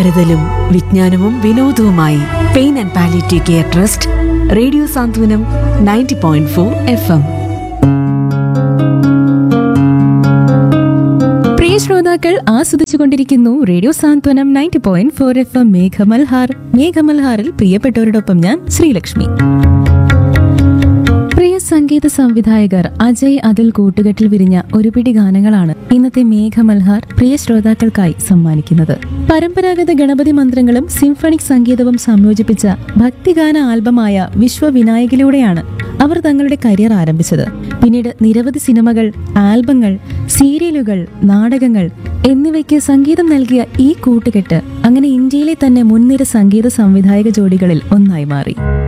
കരുതലും വിജ്ഞാനവും വിനോദവുമായി pain and palliative care trust radio Santhwanam ninety point four F M പ്രിയ ശ്രോതാക്കൾ ആസ്വദിച്ചുകൊണ്ടിരിക്കുന്നു radio Santhwanam ninety point four F M Meghamalhar മേഘമൽഹാറിൽ പ്രിയപ്പെട്ടവരോടൊപ്പം ഞാൻ ശ്രീലക്ഷ്മി പ്രിയ സംഗീത സംവിധായകർ അജയ് അതിൽ കൂട്ടുകെട്ടിൽ വിരിഞ്ഞ ഒരു പിടി ഗാനങ്ങളാണ് ഇന്നത്തെ മേഘമൽഹാർ പ്രിയ ശ്രോതാക്കൾക്കായി സമ്മാനിക്കുന്നത് പരമ്പരാഗത ഗണപതി മന്ത്രങ്ങളും സിംഫണിക് സംഗീതവും സംയോജിപ്പിച്ച ഭക്തിഗാന ആൽബമായ വിശ്വവിനായകിലൂടെയാണ് അവർ തങ്ങളുടെ കരിയർ ആരംഭിച്ചത് പിന്നീട് നിരവധി സിനിമകൾ ആൽബങ്ങൾ സീരിയലുകൾ നാടകങ്ങൾ എന്നിവയ്ക്ക് സംഗീതം നൽകിയ ഈ കൂട്ടുകെട്ട് അങ്ങനെ ഇന്ത്യയിലെ തന്നെ മുൻനിര സംഗീത സംവിധായക ജോഡികളിൽ ഒന്നായി മാറി